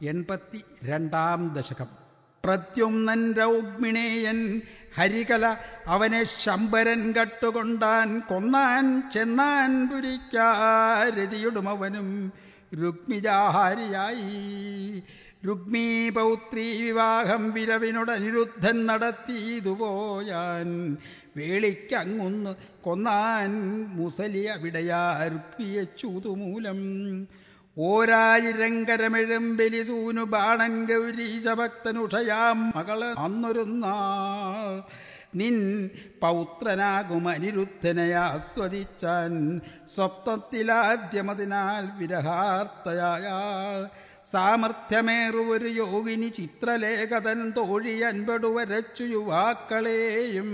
എൺപത്തി രണ്ടാം ദശകം പ്രത്യുമ്നൻ രൗഗ്മിണേയൻ ഹരികല അവനെ ശമ്പരൻ കട്ടുകൊണ്ടാൻ കൊന്നാൻ ചെന്നാൻ പുരിക്കാരതിയിടും അവനും രുക്മിജാഹാരിയായി രുക്മീ പൗത്രീ വിവാഹം വിരവിനോട് അനിരുദ്ധൻ നടത്തിയതുപോയാൻ വേളിക്കങ്ങുന്ന് കൊന്നാൻ മുസലി അവിടെയാ രുക്മിയെ ചൂതുമൂലം ഓരായിരം കരമെഴും ബലിസൂനു ബാണൻ ഗൗരീശഭക്തനുഷയാം മകള് അന്നൊരു നാൾ നിൻ പൗത്രനാകും അനിരുദ്ധനെ ആസ്വദിച്ചാൻ സ്വപ്നത്തിലാദ്യമതിനാൽ വിരഹാർത്തയായാൾ സാമർഥ്യമേറുവൊരു യോഗിനി ചിത്രലേഖതൻ തോഴി അൻപടു വരച്ചു യുവാക്കളെയും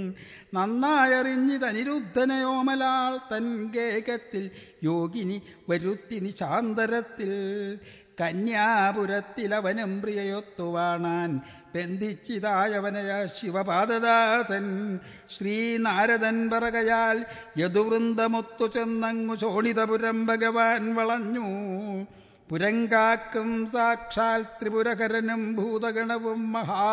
നന്നായറിഞ്ഞിതനിരുദ്ധനയോമലാൾ തൻ ഗേകത്തിൽ യോഗിനി വരുത്തിനി ശാന്തരത്തിൽ കന്യാപുരത്തിലവനും പ്രിയയൊത്തുവാണാൻ ബന്ധിച്ചിതായവനയ ശിവപാദദാസൻ ശ്രീനാരദൻ പറകയാൽ യദുവൃന്ദമൊത്തു ചെന്നങ്ങു ശോണിതപുരം ഭഗവാൻ വളഞ്ഞു പുരങ്കാക്കും സാക്ഷാൽ ത്രിപുരകരനും ഭൂതഗണവും മഹാ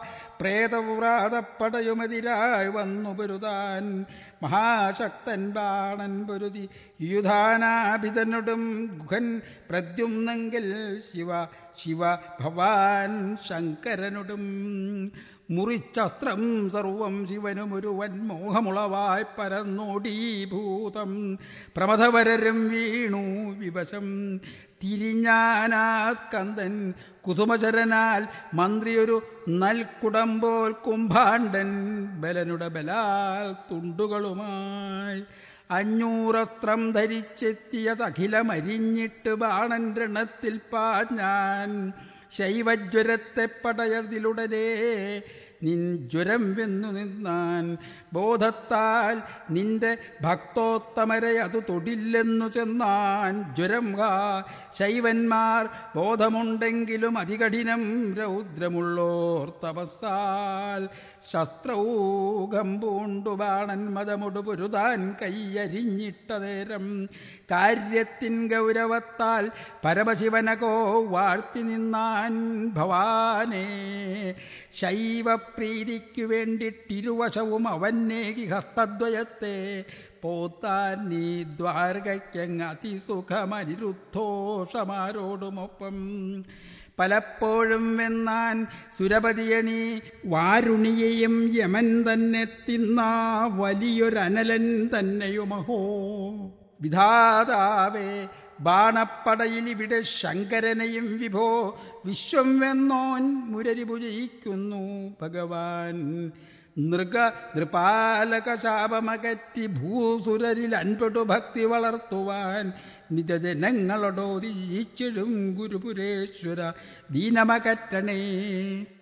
പ്രേതപുരാതപ്പടയുമെതിരായി വന്നു പൊരുതാൻ മഹാശക്തൻ ബാണൻ പൊരുതി യുധാനാഭിതനൊടും ഗുഹൻ പ്രദ്യുമ്നെങ്കിൽ ശിവ ശിവ ഭവാൻ ശങ്കരനൊടും മുറിച്ചസ്ത്രം സർവം ശിവനുമൊരു വൻമോഹമുളവായി പരന്നോടീ ഭൂതം പ്രമഥവരരും വീണു വിവശം തിരിഞ്ഞാനാസ്കന്ദൻ കുസുമചരനാൽ മന്ത്രിയൊരു നൽക്കുടമ്പോൽ കുംഭാണ്ഡൻ ബലനുടെ ബലാൽ തുണ്ടുകളുമായി അഞ്ഞൂറസ്ത്രം ധരിച്ചെത്തിയതഖിലമരിഞ്ഞിട്ട് ബാണൻ രണത്തിൽ പാഞ്ഞാൻ ശൈവജ്വരത്തെ പടയതിലുടനെ നിൻ ജ്വരം വെന്നു നിന്നാൻ ബോധത്താൽ നിന്റെ ഭക്തോത്തമരെ അത് തൊടില്ലെന്നു ചെന്നാൻ ജ്വരം കാ ശൈവന്മാർ ബോധമുണ്ടെങ്കിലും അതികഠിനം രൗദ്രമുള്ളോർ തപസ്സാൽ ശസ്ത്രൗകം പൂണ്ടു ബാണൻ മതമൊടു പൊരുതാൻ കൈയരിഞ്ഞിട്ട നേരം കാര്യത്തിൻ ഗൗരവത്താൽ പരമശിവനകോ വാഴ്ത്തി നിന്നാൻ ഭവാനേ ശൈവപ്രീതിക്കു വേണ്ടിട്ടിരുവശവും അവന്നേകി ഹസ്തദ്വയത്തെ പോത്താൻ നീ ദ്വാരകയ്ക്കങ്ങ് അതിസുഖമനിരുദ്ധോഷമാരോടുമൊപ്പം പലപ്പോഴും വെന്നാൻ സുരപതിയെ നീ വാരുണിയെയും യമൻ തന്നെ തിന്നാ വലിയൊരനലൻ തന്നെയുമഹോ വിധാതാവേ ബാണപ്പടയിലിവിടെ ശങ്കരനെയും വിഭോ വിശ്വം വെന്നോൻ മുരരി പൂജയിക്കുന്നു ഭഗവാൻ നൃഗ നൃപാലക ശാപമകറ്റി ഭൂസുരരിൽ അൻപടു ഭക്തി വളർത്തുവാൻ നിജജനങ്ങളോടോതിച്ചിടും ഗുരുപുരേശ്വര ദീനമകറ്റണേ